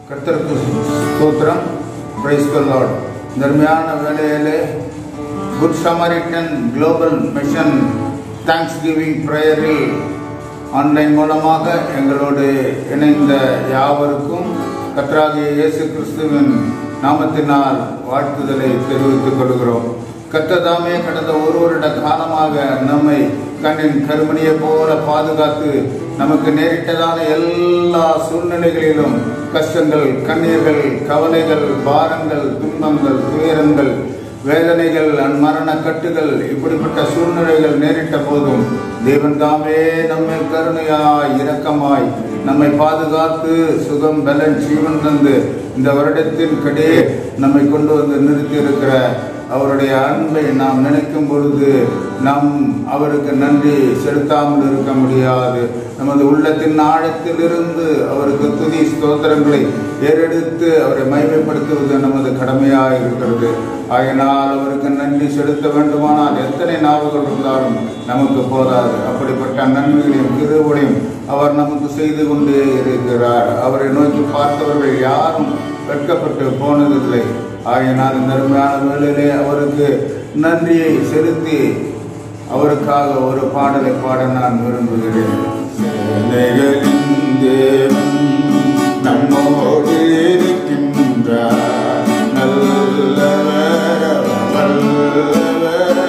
கர்த்தருக்கு ஸ்தோத்திரம் price Lord தர்மியான வேலையிலே good Samaritan global mission thanksgiving ப்ரேயரில் ஆன்லைன் மூலமாக எங்களோடு இணைந்த யாவருக்கும் கர்த்தராகிய இயேசு கிறிஸ்துவின் நாமத்தினால் வாழ்த்துதலை தெரிவித்துக் கொள்கிறோம் கர்த்ததாமே கடந்த ஒரு வருட காலமாக நம்மை கண்ணின் கருமணியை போல பாதுகாத்து நமக்கு நேரிட்டதான எல்லா சூழ்நிலைகளிலும் கஷ்டங்கள் கண்ணீர்கள் கவலைகள் பாரங்கள் துன்பங்கள் துயரங்கள் வேதனைகள் மரண கட்டுகள் இப்படிப்பட்ட சூழ்நிலைகள் நேரிட்ட போதும் தேவன் தாமே நம்மை கருணையாய் இரக்கமாய் நம்மை பாதுகாத்து சுகம் பலன் ஜீவன் தந்து இந்த வருடத்தின் கடே நம்மை கொண்டு வந்து நிறுத்தி இருக்கிற அவருடைய அன்பை நாம் நினைக்கும் பொழுது நாம் அவருக்கு நன்றி செலுத்தாமல் இருக்க முடியாது நமது உள்ளத்தின் ஆழத்திலிருந்து அவருக்கு துதி ஸ்தோத்திரங்களை ஏறெடுத்து அவரை மகிமைப்படுத்துவது நமது கடமையாக இருக்கிறது ஆகையினால் அவருக்கு நன்றி செலுத்த வேண்டுமானால் எத்தனை நாவுகள் இருந்தாலும் நமக்கு போதாது அப்படிப்பட்ட நன்மைகளையும் திருவுடையும் அவர் நமக்கு செய்து கொண்டே இருக்கிறார் அவரை நோக்கி பார்த்தவர்கள் யாரும் வெட்கப்பட்டு போனதில்லை ஆகையினால் இந்த அருமையான வேளையிலே அவருக்கு நன்றியை செலுத்தி அவருக்காக ஒரு பாடலை பாட நான் விரும்புகிறேன் சேனைகளின் தேவன் நம்மோடு இருக்கின்றார் நல்லவர் வல்லவர்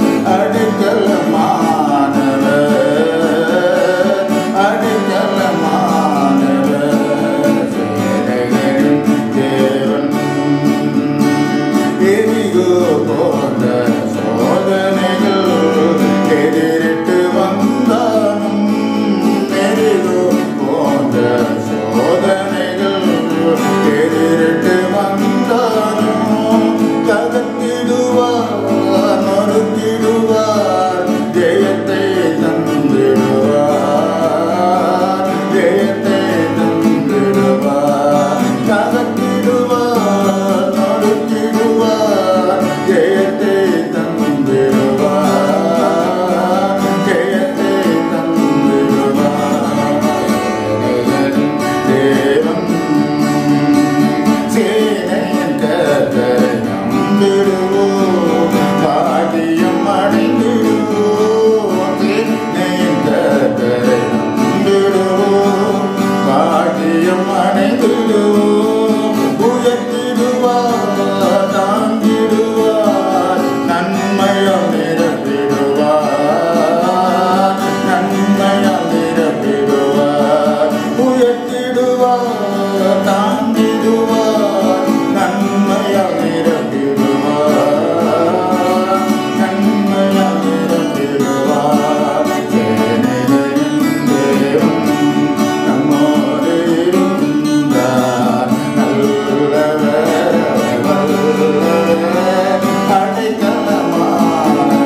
அடிக்கலமானவர் அடிக்கலமானவர் சேனைகளின் தேவன் எரிகோ போன்ற சோதனைகள் எதிரிட்டு வந்தாலும் எரிகோ போன்ற சோதனைகள் எதிரிட்டு வந்தாலும் தகர்த்திடுவார் மறுத்திடுவார் ஜெயத்தை தந்திடுவார் ஜெயத்தை தந்திடுவார் தகர்த்திடுவார் மறுத்திடுவார் ஜெயத்தை தந்திடுவார் ஜெயத்தை தந்திடுவார் தேவன் சேனையின் கர்த்தரை நம்பிடுவோம் பாடியம் அடைந்திடுவோம் சேனையின் கர்த்தரை நம்பிடுவோம் பாடியம் அடைந்திடுவோம் உயர்த்திடுவார் தாங்கிடுவார் நன்மையம் நிரப்பிடுவார் நன்மையம் நிரப்பிடுவார் உயர்த்திடுவார் தாங்கிடுவார் நன்மையம் நிரப்பிடுவார் நன்மையம் நிரப்பிடுவார் சேனைகளின் தேவன் நம்மோடு இருந்தார் நல்லவர் வல்லவர் அடைக்கலமானவர்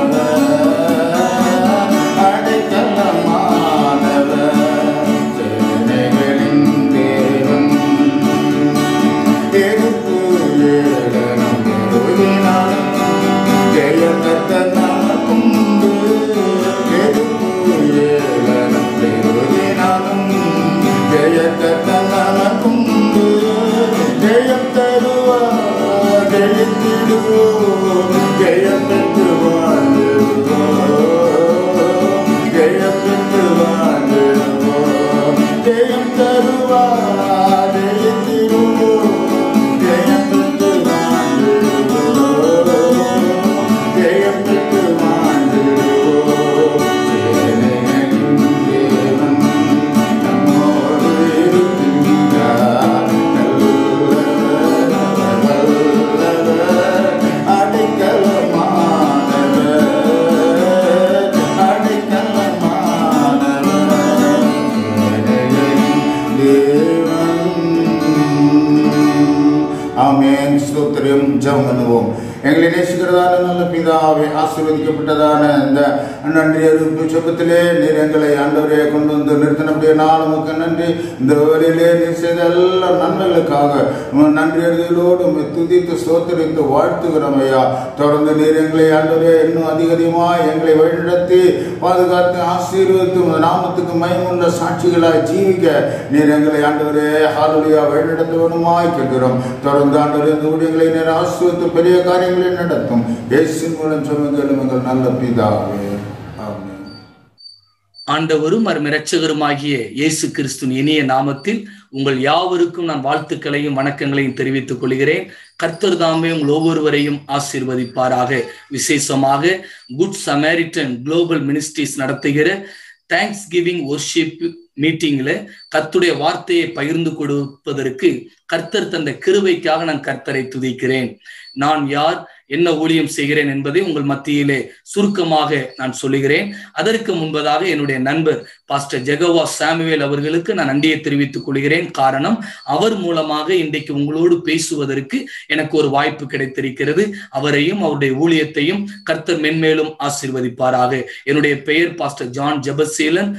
ஆசீர்வதிக்கப்பட்டதான இந்த நன்றி அறிவிப்பு செப்பத்திலே நீர் எங்களை ஆண்டவரே கொண்டு வந்து நிறுத்தினபடியே நாள் உமக்கு நன்றி இந்த வேலையிலே நீர் செய்த எல்லா நன்மைகளுக்காக உமக்கு நன்றி அறிதலோடு உம்மை துதித்து ஸ்தோத்தரித்து வாழ்த்துகிறோம் ஐயா தொடர்ந்து நீர் எங்களை ஆண்டவரே இன்னும் அதிக அதிகமாக எங்களை வழிநடத்தி பாதுகாத்து ஆசீர்வதித்து உமது நாமத்துக்கு மயமுள்ள சாட்சிகளாய் ஜீவிக்க நீர் எங்களை ஆண்டவரே ஹாலுலியா வழிநடத்த வேணுமாய் கேட்கிறோம் தொடர்ந்து ஆண்டவரே இந்த ஊழியங்களை நீர் ஆசீர்வதித்து பெரிய காரியங்களை நடத்தும் இயேசு மூலம் சொல்லுங்கள் எங்கள் நல்ல பிதாவே ஆமென் ஆண்டவரும் அரும் இரட்சகருமாகிய இயேசு கிறிஸ்துவின் இனிய நாமத்தில் உங்கள் யாவருக்கும் நான் வாழ்த்துக்களையும் வணக்கங்களையும் தெரிவித்துக் கொள்கிறேன் கர்த்தர் தாமே உங்கள் ஒவ்வொருவரையும் ஆசீர்வதிப்பாராக விசேஷமாக குட் சமேரிட்டன் குளோபல் மினிஸ்ட்ரிஸ் நடத்துகிற தேங்க்ஸ் கிவிங் ஒர்ஷிப் மீட்டிங்ல கர்த்துடைய வார்த்தையை பகிர்ந்து கொடுப்பதற்கு கர்த்தர் தந்த கிருபைக்காக நான் கர்த்தரை துதிக்கிறேன் நான் யார் என்ன ஊழியம் செய்கிறேன் என்பதை உங்கள் மத்தியிலே சுருக்கமாக நான் சொல்லுகிறேன் அதற்கு முன்பதாக என்னுடைய நண்பர் பாஸ்டர் ஜெகவா சாமுவேல் அவர்களுக்கு நான் நன்றியை தெரிவித்துக் கொள்கிறேன் காரணம் அவர் மூலமாக இன்றைக்கு உங்களோடு பேசுவதற்கு எனக்கு ஒரு வாய்ப்பு கிடைத்திருக்கிறது அவரையும் அவருடைய ஊழியத்தையும் கர்த்தர் மென்மேலும் ஆசீர்வதிப்பாராக என்னுடைய பெயர் பாஸ்டர் ஜான் ஜெபசீலன்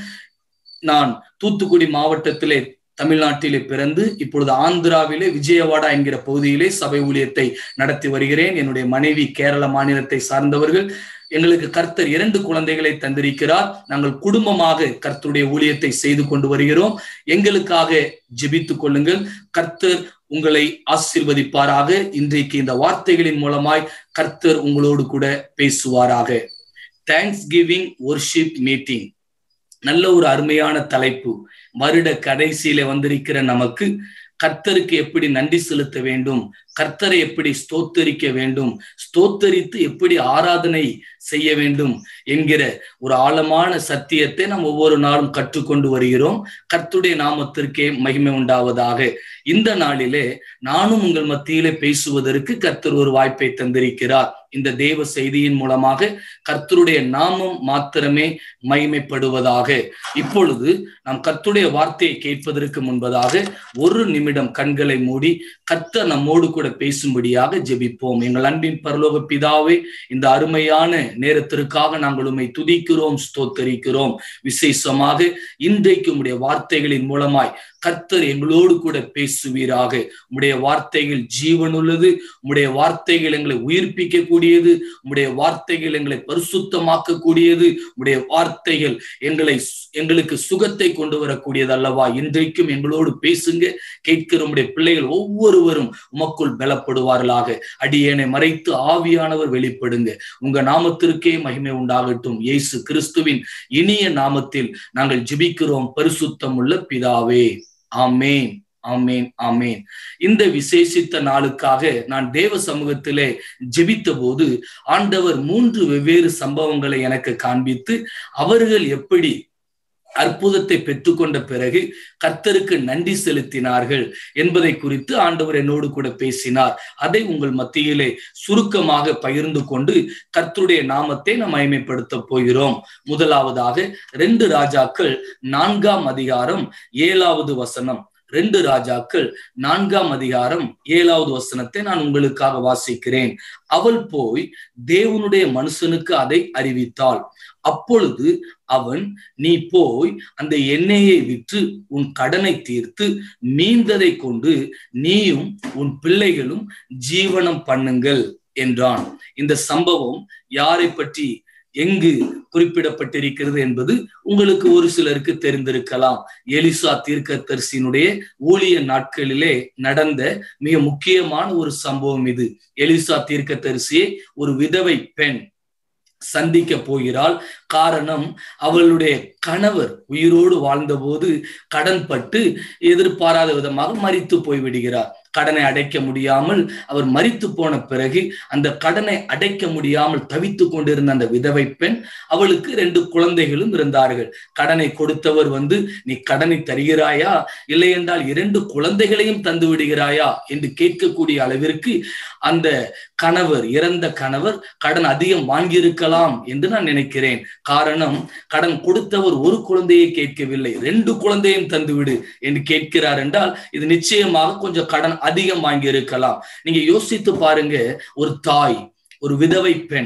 நான் தூத்துக்குடி மாவட்டத்திலே தமிழ்நாட்டிலே பிறந்து இப்பொழுது ஆந்திராவிலே விஜயவாடா என்கிற பகுதியிலே சபை ஊழியத்தை நடத்தி வருகிறேன் என்னுடைய மனைவி கேரள மாநிலத்தை சார்ந்தவர்கள் எங்களுக்கு கர்த்தர் இரண்டு குழந்தைகளை தந்திருக்கிறார் நாங்கள் குடும்பமாக கர்த்தருடைய ஊழியத்தை செய்து கொண்டு வருகிறோம் எங்களுக்காக ஜெபித்துக் கொள்ளுங்கள் கர்த்தர் உங்களை ஆசிர்வதிப்பாராக இன்றைக்கு இந்த வார்த்தைகளின் மூலமாய் கர்த்தர் உங்களோடு கூட பேசுவாராக தேங்க்ஸ் கிவிங் ஒர்ஷிப் மீட்டிங் நல்ல ஒரு அருமையான தலைப்பு வருட கடைசியில வந்திருக்கிற நமக்கு கர்த்தருக்கு எப்படி நன்றி செலுத்த வேண்டும் கர்த்தரை எப்படி ஸ்தோத்தரிக்க வேண்டும் ஸ்தோத்தரித்து எப்படி ஆராதனை செய்ய வேண்டும் என்கிற ஒரு ஆழமான சத்தியத்தை நாம் ஒவ்வொரு நாளும் கற்றுக்கொண்டு வருகிறோம் கர்த்துடைய நாமத்திற்கே மகிமை உண்டாவதாக இந்த நாளிலே நானும் உங்கள் மத்தியிலே பேசுவதற்கு கர்த்தர் ஒரு வாய்ப்பை தந்திருக்கிறார் இந்த தேவ செய்தியின் மூலமாக கர்த்தருடைய நாமம் மாத்திரமே மகிமைப்படுவதாக இப்பொழுது நாம் கர்த்துடைய வார்த்தையை கேட்பதற்கு முன்பதாக ஒரு நிமிடம் கண்களை மூடி கர்த்தர் நம்மோடு கூட பேசும்படியாக ஜெபிப்போம் எங்கள் அன்பின் பரலோக பிதாவே இந்த அருமையான நேரத்திற்காக நாங்கள் உண்மை துதிக்கிறோம் ஸ்தோத்தரிக்கிறோம் விசேஷமாக இன்றைக்கு உடைய வார்த்தைகளின் மூலமாய் கர்த்தர் எங்களோடு கூட பேசுவீராக உடைய வார்த்தைகள் ஜீவனுள்ளது உடைய வார்த்தைகள் எங்களை உயிர்ப்பிக்க கூடியது உடைய வார்த்தைகள் எங்களை பரிசுத்தமாக்க கூடியது உடைய வார்த்தைகள் எங்களை எங்களுக்கு சுகத்தை கொண்டு வரக்கூடியது அல்லவா இன்றைக்கும் எங்களோடு பேசுங்க கேட்கிற உடைய பிள்ளைகள் ஒவ்வொருவரும் உமக்குள் பலப்படுவார்களாக அடியேனை மறைத்து ஆவியானவர் வெளிப்படுங்க உங்க நாமத்திற்கே மகிமை உண்டாகட்டும் இயேசு கிறிஸ்துவின் இனிய நாமத்தில் நாங்கள் ஜெபிக்கிறோம் பரிசுத்தம் உள்ள பிதாவே ஆமேன் ஆமேன் ஆமேன் இந்த விசேஷித்த நாளுக்காக நான் தேவ சமூகத்திலே ஜெபித்த போது ஆண்டவர் மூன்று வெவ்வேறு சம்பவங்களை எனக்கு காண்பித்து அவர்கள் எப்படி அற்புதத்தை பெற்றுக்கொண்ட பிறகு கர்த்தருக்கு நன்றி செலுத்தினார்கள் என்பதை குறித்து ஆண்டவர் என்னோடு கூட பேசினார் அதை உங்கள் மத்தியிலே சுருக்கமாக பகிர்ந்து கொண்டு கர்த்தருடைய நாமத்தை நாம் மகிமைப்படுத்த போகிறோம் முதலாவதாக ரெண்டு ராஜாக்கள் நான்காம் அதிகாரம் ஏழாவது வசனம் ரெண்டு ராஜாக்கள் நான்காம் அதிகாரம் ஏழாவது வசனத்தை நான் உங்களுக்காக வாசிக்கிறேன் அவள் போய் தேவனுடைய மனுஷனுக்கு அதை அறிவித்தாள் அப்பொழுது அவன் நீ போய் அந்த எண்ணெயை விற்று உன் கடனை தீர்த்து மீந்ததை கொண்டு நீயும் உன் பிள்ளைகளும் ஜீவனம் பண்ணுங்கள் என்றான் இந்த சம்பவம் யாரை பற்றி எங்கு குறிப்பிடப்பட்டிருக்கிறது என்பது உங்களுக்கு ஒரு சிலருக்கு தெரிந்திருக்கலாம் எலிசா தீர்க்கதரிசியினுடைய ஊழிய நாட்களிலே நடந்த மிக முக்கியமான ஒரு சம்பவம் இது எலிசா தீர்க்கதரிசியை ஒரு விதவை பெண் சந்திக்க போகிறாள் காரணம் அவளுடைய கணவர் உயிரோடு வாழ்ந்தபோது கடன் பட்டு எதிர்பாராத விதமாக மறித்து போய்விடுகிறார் கடனை அடைக்க முடியாமல் அவர் மறித்து போன பிறகு அந்த கடனை அடைக்க முடியாமல் தவித்து கொண்டிருந்த அந்த விதவை பெண் அவளுக்கு ரெண்டு குழந்தைகளும் இருந்தார்கள் கடனை கொடுத்தவர் வந்து நீ கடனை தருகிறாயா இல்லை என்றால் இரண்டு குழந்தைகளையும் தந்து விடுகிறாயா என்று கேட்கக்கூடிய அளவிற்கு அந்த கணவர் இறந்த கணவர் கடன் அதிகம் வாங்கியிருக்கலாம் என்று நான் நினைக்கிறேன் காரணம் கடன் கொடுத்தவர் ஒரு குழந்தையை கேட்கவில்லை ரெண்டு குழந்தையும் தந்துவிடு என்று கேட்கிறார் என்றால் இது நிச்சயமாக கொஞ்சம் கடன் அதிகம் வாங்கி இருக்கலாம் நீங்க யோசித்து பாருங்க ஒரு தாய் ஒரு விதவை பெண்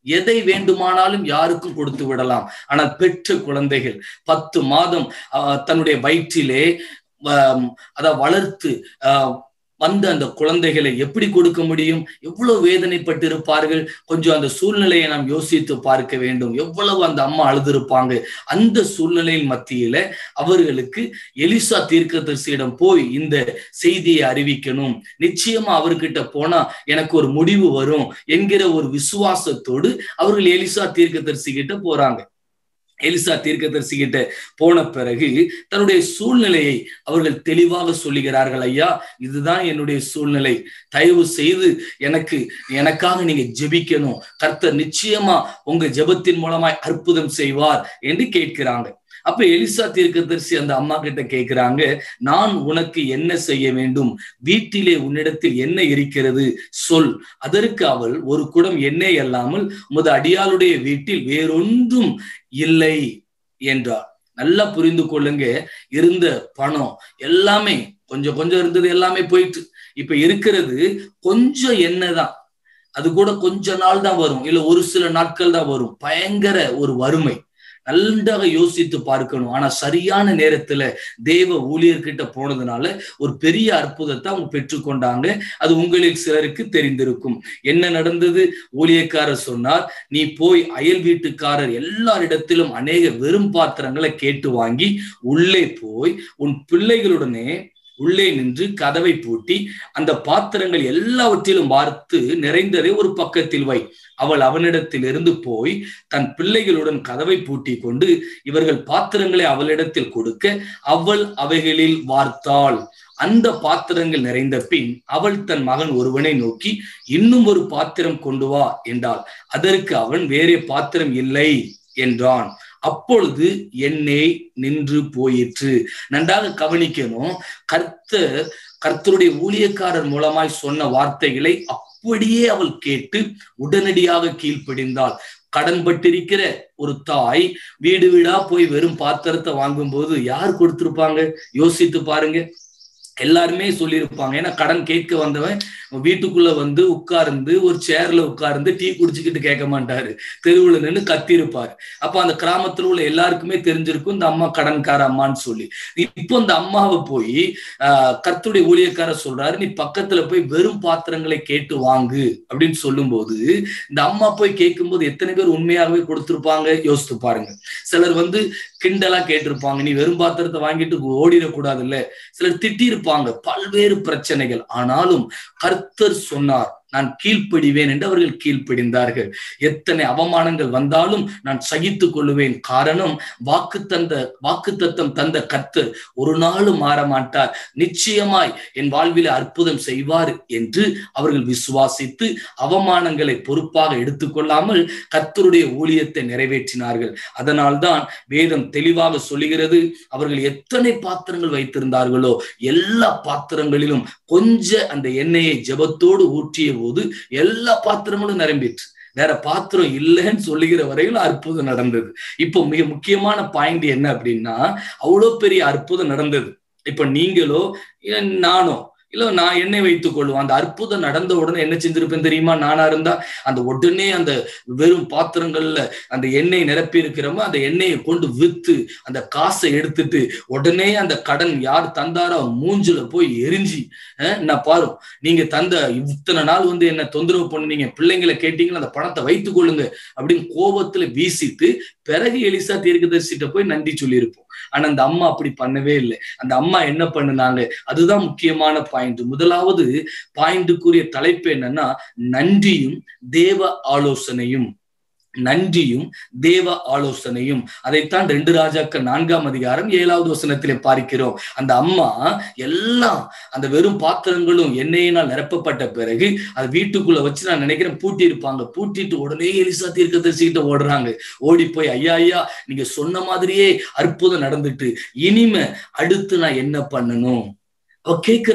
எதை வேண்டுமானாலும் யாருக்கும் கொடுத்து விடலாம் ஆனால் பெற்ற குழந்தைகள் பத்து மாதம் ஆஹ், தன்னுடைய வயிற்றிலே ஆஹ், அதை வளர்த்து ஆஹ், வந்த அந்த குழந்தைகளை எப்படி கொடுக்க முடியும் எவ்வளவு வேதனைப்பட்டு இருப்பார்கள் கொஞ்சம் அந்த சூழ்நிலையை நாம் யோசித்து பார்க்க வேண்டும் எவ்வளவு அந்த அம்மா அழுதிருப்பாங்க அந்த சூழ்நிலையின் மத்தியில அவர்களுக்கு எலிசா தீர்க்கதரிசியிடம் போய் இந்த செய்தியை அறிவிக்கணும் நிச்சயமா அவர்கிட்ட போனா எனக்கு ஒரு முடிவு வரும் என்கிற ஒரு விசுவாசத்தோடு அவர்கள் எலிசா தீர்க்கதரிசி கிட்ட போறாங்க எலிசா தீர்க்கதரிசி கிட்ட போன பிறகு தன்னுடைய சூழ்நிலையை அவர்கள் தெளிவாக சொல்லுகிறார்கள் ஐயா இதுதான் என்னுடைய சூழ்நிலை தயவு செய்து எனக்கு எனக்காக நீங்க ஜெபிக்கணும் கர்த்தர் நிச்சயமா உங்க ஜெபத்தின் மூலமாய் அற்புதம் செய்வார் என்று கேட்கிறாங்க அப்ப எலிசா தீர்க்கதரிசி அந்த அம்மா கிட்ட கேட்கிறாங்க நான் உனக்கு என்ன செய்ய வேண்டும் வீட்டிலே உன்னிடத்தில் என்ன இருக்கிறது சொல் அதற்கு அவள் ஒரு குடம் எண்ணெய் அல்லாமல் உமது அடியாளுடைய வீட்டில் வேறொன்றும் இல்லை என்றார் நல்லா புரிந்து கொள்ளுங்க இருந்த பணம் எல்லாமே கொஞ்சம் கொஞ்சம் இருந்தது எல்லாமே போயிட்டு இப்ப இருக்கிறது கொஞ்சம் எண்ணெய் தான் அது கூட கொஞ்ச நாள் தான் வரும் இல்ல ஒரு சில நாட்கள் தான் வரும் பயங்கர ஒரு வறுமை நன்றாக யோசித்து பார்க்கணும் ஆனா சரியான நேரத்துல தேவ ஊழியர்கிட்ட போனதுனால ஒரு பெரிய அற்புதத்தை அவங்க பெற்றுக்கொண்டாங்க அது உங்களில் சிலருக்கு தெரிந்திருக்கும் என்ன நடந்தது ஊழியக்காரர் சொன்னார் நீ போய் அயல் வீட்டுக்காரர் எல்லாரிடத்திலும் அநேக வெறும் பாத்திரங்களை கேட்டு வாங்கி உள்ளே போய் உன் பிள்ளைகளுடனே உள்ளே நின்று கதவை பூட்டி அந்த பாத்திரங்கள் எல்லாவற்றிலும் பார்த்து நிறைந்ததை ஒரு பக்கத்தில் வை அவள் அவனிடத்தில் இருந்து போய் தன் பிள்ளைகளுடன் கதவை பூட்டி கொண்டு இவர்கள் பாத்திரங்களை அவளிடத்தில் கொடுக்க அவள் அவைகளில் வார்த்தாள் அந்த பாத்திரங்கள் நிறைந்த பின் அவள் தன் மகன் ஒருவனை நோக்கி இன்னும் ஒரு பாத்திரம் கொண்டு வா என்றாள் அதற்கு அவன் வேறே பாத்திரம் இல்லை என்றான் அப்பொழுது எண்ணெய் நின்று போயிற்று நன்றாக கவனிக்கணும் கர்த்தர் கர்த்தருடைய ஊழியக்காரர் மூலமாய் சொன்ன வார்த்தைகளை அப்படியே அவள் கேட்டு உடனடியாக கீழ்ப்படிந்தாள் கடன் பட்டிருக்கிற ஒரு தாய் வீடு வீடா போய் வெறும் பாத்திரத்தை வாங்கும் போது யார் கொடுத்திருப்பாங்க யோசித்து பாருங்க எல்லாருமே சொல்லியிருப்பாங்க ஏன்னா கடன் கேட்க வந்தவன் வீட்டுக்குள்ள வந்து உட்கார்ந்து ஒரு சேர்ல உட்கார்ந்து டீ குடிச்சுக்கிட்டு கேட்க மாட்டாரு தெருவுல நின்று கத்தி இருப்பாரு அப்ப அந்த கிராமத்துல உள்ள எல்லாருக்குமே தெரிஞ்சிருக்கும் இந்த அம்மா கடன்கார அம்மான்னு சொல்லி இப்போ இந்த அம்மாவை போய் ஆஹ் கர்த்துடைய ஊழியக்கார சொல்றாரு நீ பக்கத்துல போய் வெறும் பாத்திரங்களை கேட்டு வாங்கு அப்படின்னு சொல்லும்போது இந்த அம்மா போய் கேட்கும்போது எத்தனை பேர் உண்மையாகவே கொடுத்திருப்பாங்க யோசித்து பாருங்க சிலர் வந்து கிண்டலா கேட்டிருப்பாங்க நீ வெறும் பாத்திரத்தை வாங்கிட்டு ஓடிடக்கூடாது இல்ல சிலர் திட்டியிருப்பாங்க பல்வேறு பிரச்சனைகள் ஆனாலும் கர்த்தர் சொன்னார் நான் கீழ்ப்படிவேன் என்று அவர்கள் கீழ்ப்படிந்தார்கள் எத்தனை அவமானங்கள் வந்தாலும் நான் சகித்துக் கொள்ளுவேன் காரணம் வாக்கு தந்த வாக்கு தத்தம் தந்த கர்த்தர் ஒரு நாளும் மாற மாட்டார் நிச்சயமாய் என் வாழ்வில அற்புதம் செய்வார் என்று அவர்கள் விசுவாசித்து அவமானங்களை பொறுப்பாக எடுத்துக்கொள்ளாமல் கர்த்தருடைய ஊழியத்தை நிறைவேற்றினார்கள் அதனால்தான் வேதம் தெளிவாக சொல்லுகிறது அவர்கள் எத்தனை பாத்திரங்கள் வைத்திருந்தார்களோ எல்லா பாத்திரங்களிலும் கொஞ்ச அந்த எண்ணெயை ஜெபத்தோடு ஊற்றிய போது எல்லா பாத்திரங்களும் நிரம்பிற்று வேற பாத்திரம் இல்லைன்னு சொல்லுகிற வரையில் அற்புதம் நடந்தது இப்போ மிக முக்கியமான பாயிண்ட் என்ன அப்படின்னா அவ்வளோ பெரிய அற்புதம் நடந்தது இப்ப நீங்களோ இல்ல நானோ இல்ல நான் எண்ணெய் வைத்துக் கொள்வோம் அந்த அற்புதம் நடந்த உடனே என்ன செஞ்சிருப்பேன் தெரியுமா நானா இருந்தா அந்த உடனே அந்த வெறும் பாத்திரங்கள்ல அந்த எண்ணெய் நிரப்பி இருக்கிறோமோ அந்த எண்ணெயை கொண்டு வித்து அந்த காசை எடுத்துட்டு உடனே அந்த கடன் யார் தந்தாரோ மூஞ்சில போய் எரிஞ்சு நான் பாரு நீங்க தந்த இத்தனை நாள் வந்து என்ன தொந்தரவு பண்ணுனீங்க பிள்ளைங்களை கேட்டீங்களா அந்த பணத்தை வைத்துக் கொள்ளுங்க அப்படின்னு கோபத்துல வீசிட்டு பிறகு எலிசா தீர்க்கதரிசிட்ட போய் நன்றி சொல்லியிருப்போம் ஆனா அந்த அம்மா அப்படி பண்ணவே இல்லை அந்த அம்மா என்ன பண்ணுனாங்க அதுதான் முக்கியமான பாயிண்ட் முதலாவது பாயிண்ட்டுக்குரிய தலைப்பு என்னன்னா நன்றியும் தேவ ஆலோசனையும் நன்றியும் தேவ ஆலோசனையும் அதைத்தான் ரெண்டு ராஜாக்கள் நான்காம் அதிகாரம் ஏழாவது வசனத்திலே பார்க்கிறோம் அந்த அம்மா எல்லாம் அந்த வெறும் பாத்திரங்களும் எண்ணெயினால் நிரப்பப்பட்ட பிறகு அது வீட்டுக்குள்ள வச்சு நான் நினைக்கிறேன் பூட்டி இருப்பாங்க பூட்டிட்டு உடனே எலிசா தீர்க்கதரிசிக்கிட்ட ஓடுறாங்க ஓடி போய் ஐயா ஐயா நீங்க சொன்ன மாதிரியே அற்புதம் நடந்துட்டு இனிமே அடுத்து நான் என்ன பண்ணணும் அவ கேக்குறா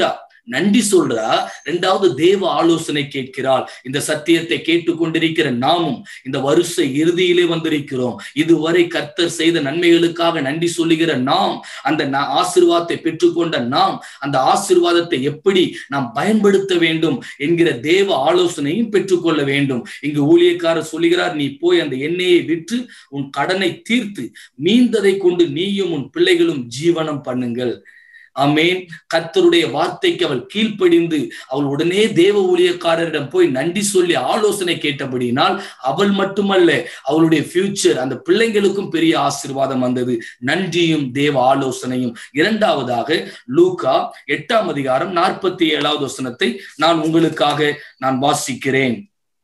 நன்றி சொல்றா ரெண்டாவது தேவ ஆலோசனை கேட்கிறாள் இந்த சத்தியத்தை கேட்டுக்கொண்டிருக்கிற நாமும் இந்த வருஷ இறுதியிலே வந்திருக்கிறோம் இதுவரை கர்த்தர் செய்த நன்மைகளுக்காக நன்றி சொல்லுகிற நாம் அந்த ஆசிர்வாதத்தை பெற்றுக்கொண்ட நாம் அந்த ஆசிர்வாதத்தை எப்படி நாம் பயன்படுத்த வேண்டும் என்கிற தேவ ஆலோசனையும் பெற்றுக்கொள்ள வேண்டும் இங்கு ஊழியக்காரர் சொல்லுகிறார் நீ போய் அந்த எண்ணெயை விற்று உன் கடனை தீர்த்து மீந்ததை கொண்டு நீயும் உன் பிள்ளைகளும் ஜீவனம் பண்ணுங்கள் அமேன் கர்த்தருடைய வார்த்தைக்கு அவள் கீழ்ப்படிந்து அவள் உடனே தேவ ஊழியக்காரரிடம் போய் நன்றி சொல்லி ஆலோசனை கேட்டபடினால் அவள் மட்டுமல்ல அவளுடைய ஃபியூச்சர் அந்த பிள்ளைங்களுக்கும் பெரிய ஆசிர்வாதம் வந்தது நன்றியும் தேவ ஆலோசனையும் இரண்டாவதாக லூகா எட்டாம் அதிகாரம் நாற்பத்தி ஏழாவது வசனத்தை நான் உங்களுக்காக நான் வாசிக்கிறேன்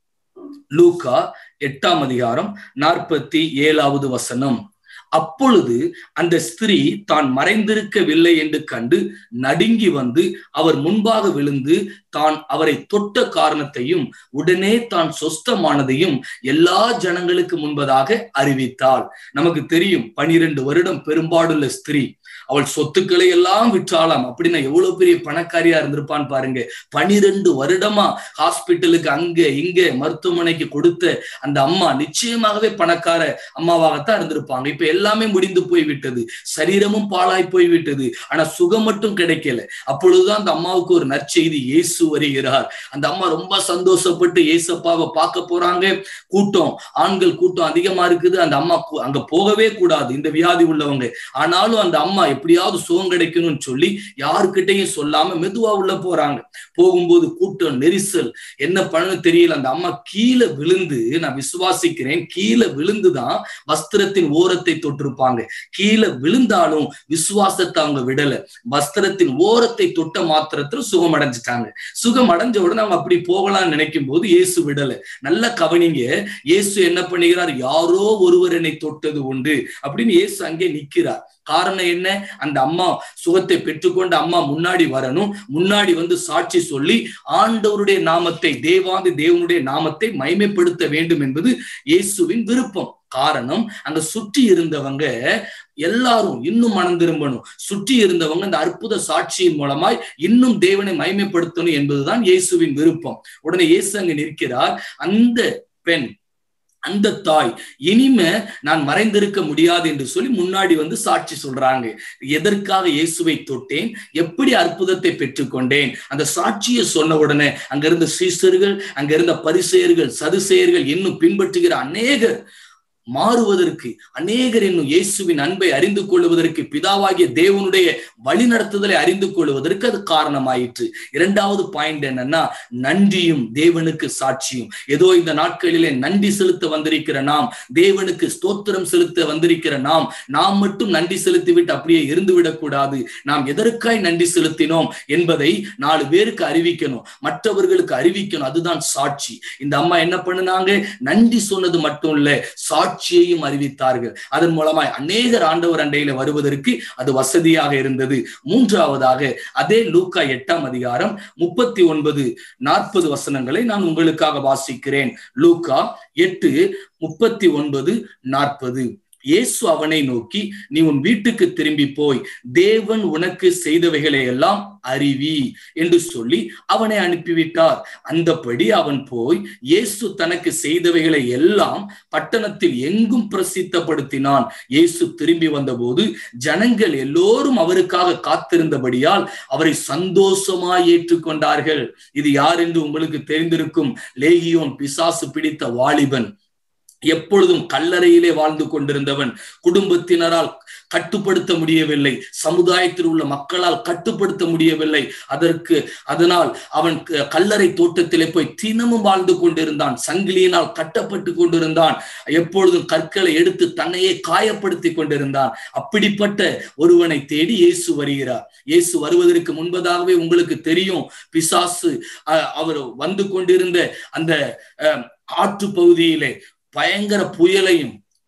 லூகா எட்டாம் அதிகாரம் நாற்பத்தி ஏழாவது வசனம் அப்பொழுது அந்த ஸ்திரீ தான் மறைந்திருக்கவில்லை என்று கண்டு நடுங்கி வந்து அவர் முன்பாக விழுந்து தான் அவரை தொட்ட காரணத்தையும் உடனே தான் சொஸ்தமானதையும் எல்லா ஜனங்களுக்கு முன்பதாக அறிவித்தாள் நமக்கு தெரியும் பனிரெண்டு வருடம் பெரும்பாடுள்ள ஸ்திரீ அவள் சொத்துக்களை எல்லாம் விற்றாலாம் அப்படின்னா எவ்வளவு பெரிய பணக்காரியா இருந்திருப்பான்னு பாருங்க பனிரெண்டு வருடமா ஹாஸ்பிட்டலுக்கு அங்க இங்க மருத்துவமனைக்கு கொடுத்த அந்த அம்மா நிச்சயமாகவே பணக்கார அம்மாவாகத்தான் இருந்திருப்பாங்க இப்ப எல்லாமே முடிந்து போய்விட்டது சரீரமும் பாழாய் போய்விட்டது ஆனா சுகம் மட்டும் கிடைக்கல அப்பொழுதுதான் அந்த அம்மாவுக்கு ஒரு நற்செய்தி இயேசு வருகிறார் அந்த அம்மா ரொம்ப சந்தோஷப்பட்டு ஏசப்பாவை பார்க்க போறாங்க கூட்டம் ஆண்கள் கூட்டம் அதிகமா இருக்குது அந்த அம்மா அங்க போகவே கூடாது இந்த வியாதி உள்ளவங்க ஆனாலும் அந்த அம்மா எப்படியாவது சுகம் கிடைக்கணும்னு சொல்லி யாருக்கிட்டையும் சொல்லாம மெதுவா உள்ள போறாங்க போகும்போது கூட்டம் நெரிசல் என்ன பண்ணணும் தெரியல அந்த அம்மா கீழே விழுந்து நான் விசுவாசிக்கிறேன் கீழே விழுந்துதான் வஸ்திரத்தின் ஓரத்தை தொட்டிருப்பாங்க கீழே விழுந்தாலும் விசுவாசத்தை அவங்க விடல வஸ்திரத்தின் ஓரத்தை தொட்ட மாத்திரத்துல சுகம் அடைஞ்சிட்டாங்க சுகம் அடைஞ்ச உடனே அவங்க அப்படி போகலாம்னு நினைக்கும் போது இயேசு விடல நல்ல கவனிங்க இயேசு என்ன பண்ணுகிறார் யாரோ ஒருவர் என்னை தொட்டது உண்டு அப்படின்னு இயேசு அங்கே நிக்கிறார் காரணம் என்ன அந்த அம்மா சுகத்தை பெற்றுக்கொண்டு அம்மா முன்னாடி வரணும் முன்னாடி வந்து சாட்சி சொல்லி ஆண்டவருடைய நாமத்தை தேவாதி தேவனுடைய நாமத்தை மைமைப்படுத்த வேண்டும் என்பது இயேசுவின் விருப்பம் காரணம் அங்க சுற்றி இருந்தவங்க எல்லாரும் இன்னும் மனம் திரும்பணும் சுற்றி இருந்தவங்க இந்த அற்புத சாட்சியின் மூலமாய் இன்னும் தேவனை மைமைப்படுத்தணும் என்பதுதான் இயேசுவின் விருப்பம் உடனே இயேசு அங்க நிற்கிறார் அந்த பெண் அந்த தாய் இனிமே நான் மறைந்திருக்க முடியாது என்று சொல்லி முன்னாடி வந்து சாட்சி சொல்றாங்க எதற்காக இயேசுவை தொட்டேன் எப்படி அற்புதத்தை பெற்றுக்கொண்டேன் அந்த சாட்சியை சொன்ன உடனே அங்க இருந்த சீசர்கள் அங்க இருந்த பரிசெயர்கள் சதுசெயர்கள் இன்னும் பின்பற்றுகிற அநேகர் மாறுவதற்கு அநேகர் என்னும் இயேசுவின் அன்பை அறிந்து கொள்வதற்கு பிதாவாகிய தேவனுடைய வழிநடத்துதலை அறிந்து கொள்வதற்கு அது காரணமாயிற்று இரண்டாவது பாயிண்ட் என்னன்னா நன்றியும் தேவனுக்கு சாட்சியும் ஏதோ இந்த நாட்களிலே நன்றி செலுத்த வந்திருக்கிற நாம் தேவனுக்கு ஸ்தோத்திரம் செலுத்த வந்திருக்கிற நாம் நாம் மட்டும் நன்றி செலுத்திவிட்டு அப்படியே இருந்து விடக்கூடாது நாம் எதற்காய் நன்றி செலுத்தினோம் என்பதை நாலு பேருக்கு அறிவிக்கணும் மற்றவர்களுக்கு அறிவிக்கணும் அதுதான் சாட்சி இந்த அம்மா என்ன பண்ணுனாங்க நன்றி சொன்னது மட்டும் இல்ல சாட்சி சாட்சியையும் அறிவித்தார்கள் அதன் மூலமாய் அநேகர் ஆண்டவர் அண்டையில வருவதற்கு அது வசதியாக இருந்தது மூன்றாவதாக அதே லூக்கா எட்டாம் அதிகாரம் முப்பத்தி ஒன்பது நாற்பது வசனங்களை நான் உங்களுக்காக வாசிக்கிறேன் லூக்கா எட்டு முப்பத்தி ஒன்பது நாற்பது இயேசு அவனை நோக்கி நீ உன் வீட்டுக்கு திரும்பி போய் தேவன் உனக்கு செய்தவைகளை எல்லாம் அறிவி என்று சொல்லி அவனை அனுப்பிவிட்டார் அந்தபடி அவன் போய் இயேசு தனக்கு செய்தவைகளை எல்லாம் பட்டணத்தில் எங்கும் பிரசித்தப்படுத்தினான் இயேசு திரும்பி வந்தபோது ஜனங்கள் எல்லோரும் அவருக்காக காத்திருந்தபடியால் அவரை சந்தோஷமாய் ஏற்றுக்கொண்டார்கள் இது யார் என்று உங்களுக்கு தெரிந்திருக்கும் லேகியோன் பிசாசு பிடித்த வாலிபன் எப்பொழுதும் கல்லறையிலே வாழ்ந்து கொண்டிருந்தவன் குடும்பத்தினரால் கட்டுப்படுத்த முடியவில்லை சமுதாயத்தில் உள்ள மக்களால் கட்டுப்படுத்த முடியவில்லை அதற்கு அதனால் அவன் கல்லறை தோட்டத்திலே போய் தினமும் வாழ்ந்து கொண்டிருந்தான் சங்கிலியினால் கட்டப்பட்டு கொண்டிருந்தான் எப்பொழுதும் கற்களை எடுத்து தன்னையே காயப்படுத்தி கொண்டிருந்தான் அப்படிப்பட்ட ஒருவனை தேடி இயேசு வருகிறார் இயேசு வருவதற்கு முன்பதாகவே உங்களுக்கு தெரியும் பிசாசு அவர் வந்து கொண்டிருந்த அந்த ஆற்று பகுதியிலே பயங்கர புயலையும்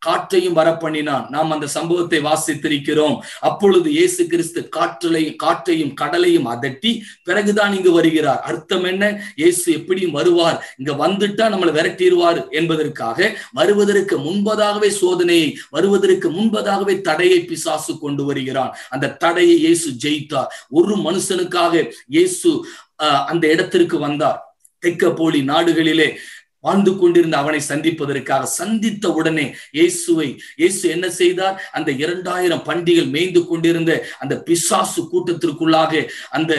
காற்றையும் வரப்பண்ணினான் நாம் அந்த சம்பவத்தை வாசித்திருக்கிறோம் அப்பொழுது இயேசு கிறிஸ்து காற்றலை காற்றையும் கடலையும் அதட்டி பிறகுதான் இங்கு வருகிறார் அர்த்தம் என்ன இயேசு எப்படியும் வருவார் இங்க வந்துட்டா நம்மளை விரட்டிடுவார் என்பதற்காக வருவதற்கு முன்பதாகவே சோதனையை வருவதற்கு முன்பதாகவே தடையை பிசாசு கொண்டு வருகிறான் அந்த தடையை இயேசு ஜெயித்தார் ஒரு மனுஷனுக்காக இயேசு அந்த இடத்திற்கு வந்தார் தெக்க போலி நாடுகளிலே வாழ்ந்து கொண்டிருந்த அவனை சந்திப்பதற்காக சந்தித்த உடனே இயேசுவை இயேசு என்ன செய்தார் அந்த இரண்டாயிரம் பண்டிகள் மேய்ந்து கொண்டிருந்த அந்த பிசாசு கூட்டத்திற்குள்ளாக அந்த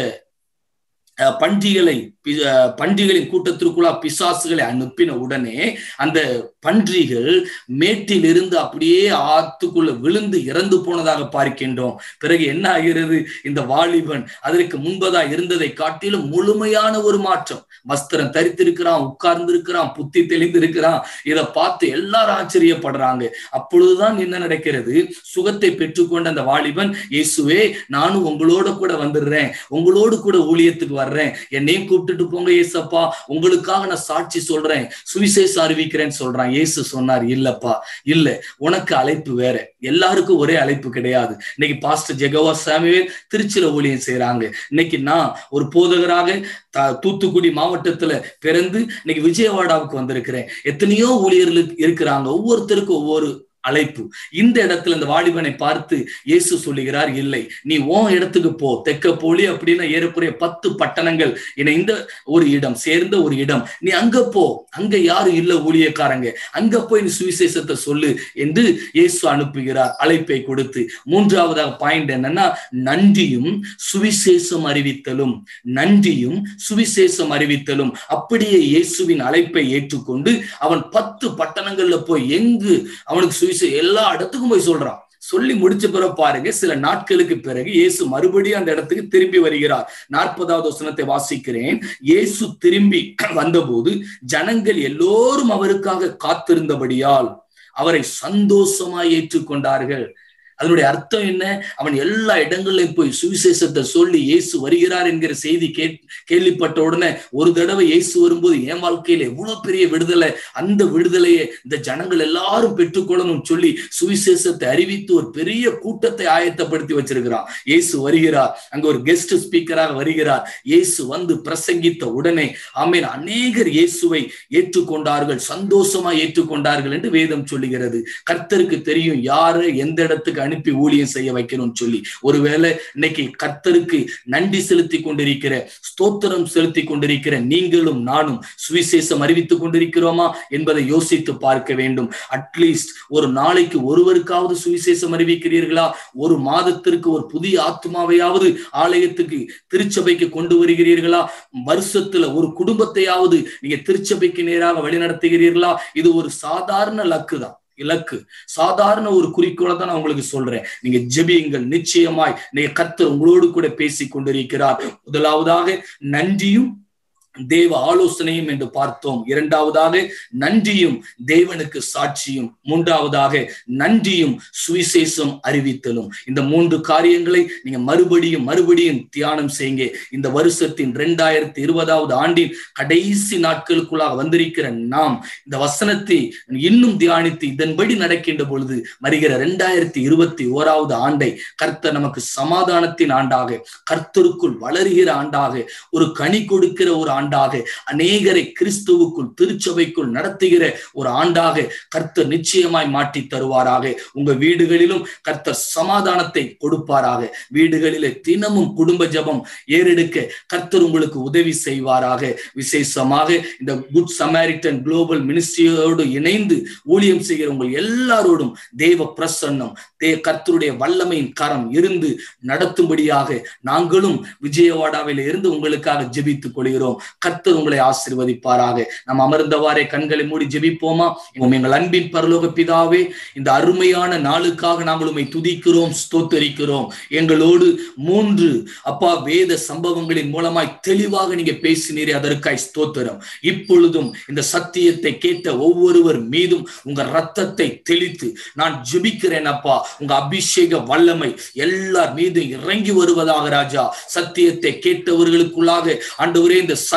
பன்றிகளை பன்றிகளின் கூட்டத்திற்குள்ளா பிசாசுகளை அனுப்பின உடனே அந்த பன்றிகள் மேட்டில் இருந்து அப்படியே ஆத்துக்குள்ள விழுந்து இறந்து போனதாக பார்க்கின்றோம் பிறகு என்ன ஆகிறது இந்த வாலிபன் அதற்கு முன்பதா இருந்ததை காட்டிலும் முழுமையான ஒரு மாற்றம் வஸ்திரம் தரித்திருக்கிறான் உட்கார்ந்து இருக்கிறான் புத்தி தெளிந்திருக்கிறான் இதை பார்த்து எல்லாரும் ஆச்சரியப்படுறாங்க அப்பொழுதுதான் என்ன நடக்கிறது சுகத்தை பெற்றுக்கொண்ட அந்த வாலிபன் இயேசுவே நானும் உங்களோட கூட வந்துடுறேன் உங்களோடு கூட ஊழியத்துக்கு வர்றேன் என்னையும் கூப்பிட்டுட்டு போங்க ஏசப்பா உங்களுக்காக நான் சாட்சி சொல்றேன் சுவிசேஷம் அறிவிக்கிறேன்னு சொல்றான் இயேசு சொன்னார் இல்லப்பா இல்ல உனக்கு அழைப்பு வேற எல்லாருக்கும் ஒரே அழைப்பு கிடையாது இன்னைக்கு பாஸ்டர் ஜெகவா சாமிவேல் திருச்சியில ஊழியம் செய்யறாங்க இன்னைக்கு நான் ஒரு போதகராக தூத்துக்குடி மாவட்டத்துல பிறந்து இன்னைக்கு விஜயவாடாவுக்கு வந்திருக்கிறேன் எத்தனையோ ஊழியர்களுக்கு இருக்கிறாங்க ஒவ்வொருத்தருக்கும் ஒவ்வொரு அழைப்பு இந்த இடத்துல இந்த வாலிபனை பார்த்து இயேசு சொல்லுகிறார் இல்லை நீ உன் இடத்துக்கு போ தெக்க போலி அப்படின்னா ஏறக்குறைய பத்து பட்டணங்கள் இணைந்த ஒரு இடம் சேர்ந்த ஒரு இடம் நீ அங்க போ அங்க யாரும் இல்ல ஊழியக்காரங்க அங்க போய் நீ சுவிசேஷத்தை சொல்லு என்று இயேசு அனுப்புகிறார் அழைப்பை கொடுத்து மூன்றாவதாக பாயிண்ட் என்னன்னா நன்றியும் சுவிசேஷம் அறிவித்தலும் நன்றியும் சுவிசேஷம் அறிவித்தலும் அப்படியே இயேசுவின் அழைப்பை ஏற்றுக்கொண்டு அவன் பத்து பட்டணங்கள்ல போய் எங்கு அவனுக்கு சுவிசே எல்லா இடத்துக்கும் போய் சொல்றான் சொல்லி முடிச்ச பிறகு பாருங்க சில நாட்களுக்கு பிறகு இயேசு மறுபடியும் அந்த இடத்துக்கு திரும்பி வருகிறார் நாற்பதாவது வசனத்தை வாசிக்கிறேன் இயேசு திரும்பி வந்தபோது ஜனங்கள் எல்லோரும் அவருக்காக காத்திருந்தபடியால் அவரை சந்தோஷமாய் ஏற்றுக்கொண்டார்கள் அதனுடைய அர்த்தம் என்ன அவன் எல்லா இடங்களையும் போய் சுவிசேஷத்தை சொல்லி இயேசு வருகிறார் என்கிற செய்தி கே கேள்விப்பட்ட உடனே ஒரு தடவை இயேசு வரும்போது என் வாழ்க்கையில எவ்வளவு பெரிய விடுதலை அந்த விடுதலையை இந்த ஜனங்கள் எல்லாரும் பெற்றுக்கொள்ளணும் சொல்லி சுவிசேஷத்தை அறிவித்து ஒரு பெரிய கூட்டத்தை ஆயத்தப்படுத்தி வச்சிருக்கிறான் இயேசு வருகிறார் அங்க ஒரு கெஸ்ட் ஸ்பீக்கராக வருகிறார் இயேசு வந்து பிரசங்கித்த உடனே ஆமேன் அநேகர் இயேசுவை ஏற்றுக்கொண்டார்கள் சந்தோஷமா ஏற்றுக்கொண்டார்கள் என்று வேதம் சொல்லுகிறது கர்த்தருக்கு தெரியும் யாரை எந்த இடத்துக்கு அனுப்பி ஊழியம் செய்ய வைக்கணும்னு சொல்லி ஒருவேளை இன்னைக்கு கர்த்தருக்கு நன்றி செலுத்தி கொண்டிருக்கிற ஸ்தோத்திரம் செலுத்தி கொண்டிருக்கிற நீங்களும் நானும் சுவிசேஷம் அறிவித்துக் கொண்டிருக்கிறோமா என்பதை யோசித்து பார்க்க வேண்டும் அட்லீஸ்ட் ஒரு நாளைக்கு ஒருவருக்காவது சுவிசேஷம் அறிவிக்கிறீர்களா ஒரு மாதத்திற்கு ஒரு புதிய ஆத்மாவையாவது ஆலயத்துக்கு திருச்சபைக்கு கொண்டு வருகிறீர்களா வருஷத்துல ஒரு குடும்பத்தையாவது நீங்க திருச்சபைக்கு நேராக வழிநடத்துகிறீர்களா இது ஒரு சாதாரண லக்கு தான் இலக்கு சாதாரண ஒரு குறிக்கோளை தான் நான் உங்களுக்கு சொல்றேன் நீங்க ஜெபியுங்கள் நிச்சயமாய் நீங்க கர்த்தர் உங்களோடு கூட பேசி கொண்டிருக்கிறார் முதலாவதாக நன்றியும் தேவ ஆலோசனையும் என்று பார்த்தோம் இரண்டாவதாக நன்றியும் தேவனுக்கு சாட்சியும் மூன்றாவதாக நன்றியும் சுவிசேஷம் அறிவித்தலும் இந்த மூன்று காரியங்களை நீங்க மறுபடியும் மறுபடியும் தியானம் செய்யுங்க இந்த வருஷத்தின் இரண்டாயிரத்தி இருபதாவது ஆண்டின் கடைசி நாட்களுக்குள்ளாக வந்திருக்கிற நாம் இந்த வசனத்தை இன்னும் தியானித்து இதன்படி நடக்கின்ற பொழுது வருகிற இரண்டாயிரத்தி இருபத்தி ஓராவது ஆண்டை கர்த்தர் நமக்கு சமாதானத்தின் ஆண்டாக கர்த்தருக்குள் வளருகிற ஆண்டாக ஒரு கனி கொடுக்கிற ஒரு ஆண்டாக அநேகரை கிறிஸ்துவுக்குள் திருச்சபைக்குள் நடத்துகிற ஒரு ஆண்டாக கர்த்தர் நிச்சயமாய் மாற்றி தருவாராக உங்க வீடுகளிலும் கர்த்தர் சமாதானத்தை கொடுப்பாராக வீடுகளிலே தினமும் குடும்ப ஜபம் ஏறெடுக்க கர்த்தர் உங்களுக்கு உதவி செய்வாராக விசேஷமாக இந்த குட் சமாரிட்டன் குளோபல் மினிஸ்ட்ரியோடு இணைந்து ஊழியம் செய்கிற உங்கள் எல்லாரோடும் தேவ பிரசன்னம் தே கர்த்தருடைய வல்லமையின் கரம் இருந்து நடத்தும்படியாக நாங்களும் விஜயவாடாவில் இருந்து உங்களுக்காக ஜெபித்துக் கொள்கிறோம் கர்த்தர் உங்களை ஆசிர்வதிப்பாராக நாம் அமர்ந்தவாறே கண்களை மூடி ஜெபிப்போமா எங்கள் அன்பின் பரலோக பிதாவே இந்த அருமையான நாளுக்காக நாங்கள் உண்மை துதிக்கிறோம் ஸ்தோத்தரிக்கிறோம் எங்களோடு மூன்று அப்பா வேத சம்பவங்களின் மூலமாய் தெளிவாக நீங்க பேசினீரே அதற்காய் ஸ்தோத்திரம் இப்பொழுதும் இந்த சத்தியத்தை கேட்ட ஒவ்வொருவர் மீதும் உங்க ரத்தத்தை தெளித்து நான் ஜெபிக்கிறேன் அப்பா உங்க அபிஷேக வல்லமை எல்லார் மீதும் இறங்கி வருவதாக ராஜா சத்தியத்தை கேட்டவர்களுக்குள்ளாக ஆண்டவரே இந்த சத்திய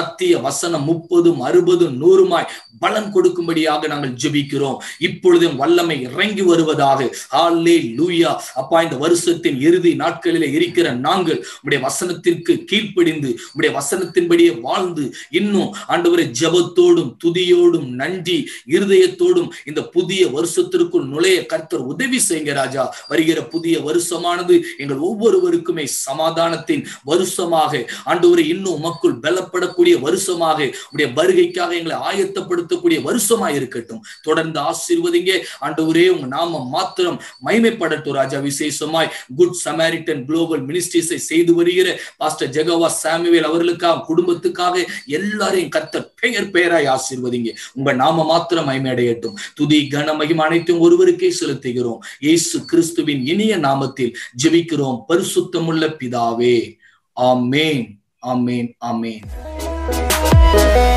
சத்திய வசனம் முப்பதும் அறுபதும் நூறுமாய் பலன் கொடுக்கும்படியாக நாங்கள் ஜெபிக்கிறோம் இப்பொழுதும் வல்லமை இறங்கி வருவதாக ஹாலே லூயா அப்பா இந்த வருஷத்தின் இறுதி நாட்களிலே இருக்கிற நாங்கள் உடைய வசனத்திற்கு கீழ்ப்படிந்து உடைய வசனத்தின்படியே வாழ்ந்து இன்னும் ஆண்டவரை ஜெபத்தோடும் துதியோடும் நன்றி இருதயத்தோடும் இந்த புதிய வருஷத்திற்குள் நுழைய கர்த்தர் உதவி செய்யுங்க ராஜா வருகிற புதிய வருஷமானது எங்கள் ஒவ்வொருவருக்குமே சமாதானத்தின் வருஷமாக ஆண்டவரை இன்னும் உமக்குள் பலப்படக்கூடிய வருஷமாக உடைய வருகைக்காக எங்களை ஆயத்தப்படுத்தக்கூடிய வருஷமா இருக்கட்டும் தொடர்ந்து ஆசீர்வதிங்க ஆண்டவரே உங்க நாம மாத்திரம் மைமைப்படட்டும் ராஜா விசேஷமாய் குட் சமாரிட்டன் குளோபல் மினிஸ்ட்ரிஸை செய்து வருகிற பாஸ்டர் ஜெகவா சாமுவேல் அவர்களுக்காக குடும்பத்துக்காக எல்லாரையும் கர்த்தர் பெயர் பெயராய் ஆசீர்வதிங்க உங்க நாம மாத்திரம் மைமையடையட்டும் துதி கன மகிமை அனைத்தும் ஒருவருக்கே செலுத்துகிறோம் இயேசு கிறிஸ்துவின் இனிய நாமத்தில் ஜெபிக்கிறோம் பரிசுத்தமுள்ள பிதாவே ஆமேன் ஆமேன் ஆமேன்